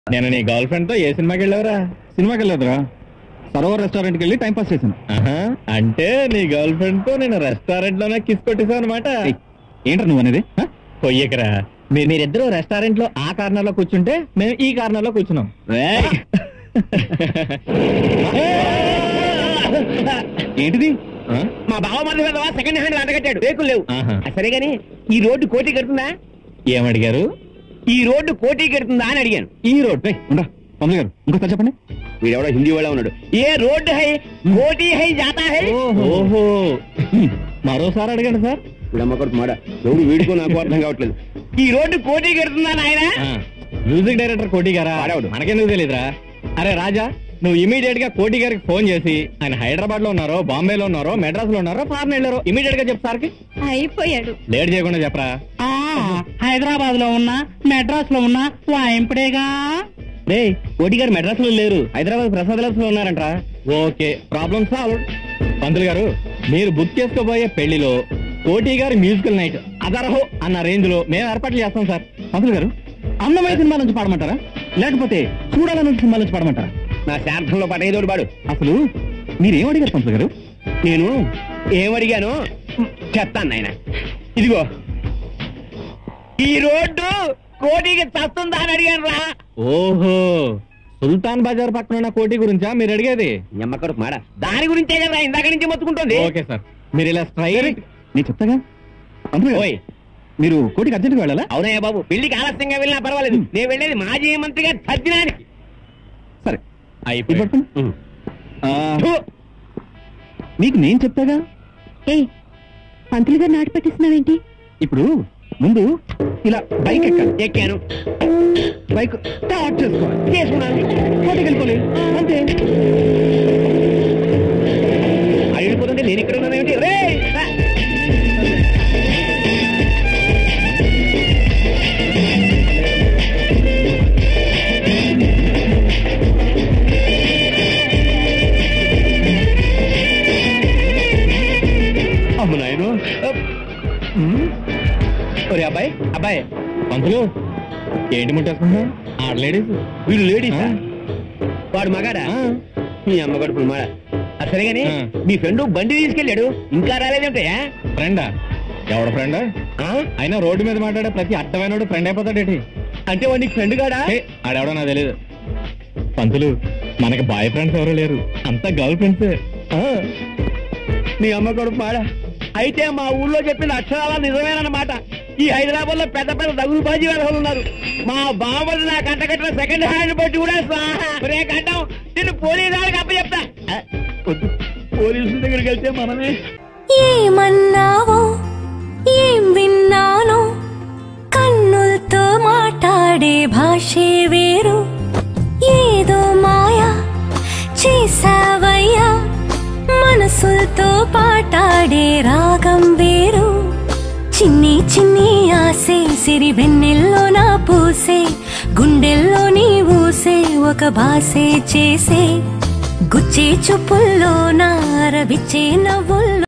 నేను నీ girl friend తో ఏ సినిమాకి వెళ్ళావురా సినిమాకి వెళ్ళలేదురా సరోవర్ రెస్టారెంట్కి వెళ్ళి టైం పాస్ చేశాను ఆహా, అంటే నీ గర్ల్ ఫ్రెండ్ తో నేను రెస్టారెంట్ లోనే కిస్ కొట్టేసావు అనమాట ఏయ్, ఏంట్రా నువ్వు అనేది హ? పొయ్యకరా మీరు మీరిద్దరు రెస్టారెంట్ లో ఆ కార్నర్ లో కూర్చుంటే మేము ఈ కార్నర్ లో కూర్చున్నాం రేయ్. ఏంటిది ఆ? మా బావ మధ్య మీద సెకండ్ హ్యాండ్ అంటగట్టాడు రేకులు లేవు ఆహా. ఆ, సరే గాని ఈ రోడ్డు కోటి కడుతుందా ఏమడిగారు ఈ రోడ్డు కోటి కడుతుందా అని అడిగాను ఈ రోడ్ రేయ్, ఉండ్రా పంతులు గారు ఇంకోసారి చెప్పండి వీడెవడో హిందీ వాళ్ళ ఉన్నాడు ఏ రోడ్డు హై కోటి హై జాతా హై ఓహో మరోసారి అడగండి సార్ వీడమ్మ కొడుకు మాట ఎవడు వీడుకో నాకు అర్థం కావట్లేదు ఈ రోడ్డు కోటి కడుతుందా నాయన ఆ, మ్యూజిక్ డైరెక్టర్ కోటి గారా వాడెవడు? మనకెందుకు తెలీదురా అరే రాజా నువ్వు ఇమీడియట్ గా కోటి గారికి ఫోన్ చేసి ఆయన హైదరాబాద్ లో ఉన్నారో బాంబేలో ఉన్నారో మెడ్రాస్ లో ఉన్నారో ఫారెన్ వెళ్ళారో ఇమీడియట్ గా చెప్పు సార్కి అయిపోయాడు లేట్ చేయకుండా చెప్పరా హైదరాబాద్ లో ఉన్నా మెడ్రాస్ లో ఉన్నా వాయింపుడేగా రే కోటి గారు మెడ్రాస్ లో లేరు హైదరాబాద్ ప్రసాద్ లో ఉన్నారంట ఓకే ప్రాబ్లం సాల్వ్ పంతులు గారు మీరు బుక్ చేసుకోబోయే పెళ్లిలో కోటి గారి మ్యూజికల్ నైట్ అదరహో అన్న రేంజ్ లో మేము ఏర్పాట్లు చేస్తాం సార్ పంతులు గారు అందమైన సినిమా నుంచి పాడమంటారా లేకపోతే చూడాలన్న సినిమా నుంచి పాడమంటారా నా శాంతంలో పటేదోడు పాడు అసలు మీరేం అడిగారు పంతులు గారు నేను ఏమడిగాను చెప్తాను నాయన ఇదిగో ఈ రోడ్డు కోటికి చస్తుందా అని అడిగాను రా ఓహో సుల్తాన్ బజార్ పక్కన ఉన్న కోటి గురించా మీరు అడిగేది ఎమ్మకడు మాడ దాని గురించే కదా ఇందాక నుంచి మొత్తుకుంటుంది ఓకే సార్ మీరు ఇలా స్ట్రైట్ నేను చెప్తాగా పంతులు గారు ఓయ్ మీరు కోటికి అర్జెంట్గా వెళ్ళాలా అవునయ్య బాబు పెళ్లికి ఆలస్యంగా వెళ్ళినా పర్వాలేదు నేను వెళ్ళేది మాజీ మంత్రిగా తద్దినానికి సరే ఇది అయిపోయి పట్టుకోండి. ఆ, మీకు నేను చెప్తాగా ఏ పంతులు గారు నాటు పట్టిస్తున్నావేంటి ఇప్పుడు ముందు ఇలా బైక్ ఎక్కాలి ఎక్కాను బైక్ స్టార్ట్ చేసుకోవాలి చేసుకున్నాను కోటికి వెళ్ళిపోలే అంతే అది వెళ్ళిపోతుంటే నేను ఇక్కడ ఉన్నాను ఏమిటి రేయ్! రా. అమ్మ నాయను ఒరే అబ్బాయి అబ్బాయి పంతులు ఏంటి ముట్టేసుకుంటా ఆడ లేడీస్ వీడు లేడీసా ఆ. వాడు మగాడా మీ అమ్మ గడుపులు మాడ ఆ, సరే గాని ఆ. మీ ఫ్రెండ్ బండి తీసుకెళ్ళాడు ఇంకా రాలేదేమిటయా ఫ్రెండా ఎవడ ఫ్రెండ్ అయినా రోడ్డు మీద మాట్లాడే ప్రతి అర్థమైన ఫ్రెండ్ అయిపోతాడేటి అంటే వాడు నీకు ఫ్రెండ్ కాడా ఏ, ఆడెవడో నాకు తెలియదు పంతులు మనకి బాయ్ ఫ్రెండ్స్ ఎవరు లేరు అంతా గర్ల్ ఫ్రెండ్సే ఆ. నీ అమ్మ కొడుకు మాడ అయితే మా ఊళ్ళో చెప్పిన అక్షరాల నిజమేనన్నమాట ఈ హైదరాబాద్ లో పెద్ద పెద్ద దగులు బాజీ వాళ్ళు ఉన్నారు మా బాబులు నా కంట కట్టిన సెకండ్ హ్యాండ్ బట్టి కూడా స్వాహా. ఒరే గడ్డం నిన్ను పోలీసు వాళ్ళకి అప్ప చెప్తా ఆ, వద్దు. పోలీసుల దగ్గరికి వెళ్తే మనమే ఏమన్నావో ఏం విన్నానో కన్నులతో మాట్లాడే భాషే వేరు ఏదో మాయా చేసావయ్యా మనసులతో పాటాడే రాగం వేరు చిన్ని చిన్ని ఆసే సిరి వెన్నెల్లో నా పూసే గుండెల్లో నీ ఊసే ఒక భాసే చేసే గుచ్చే చూపుల్లో నా రవిచ్చే నవ్వుల్లో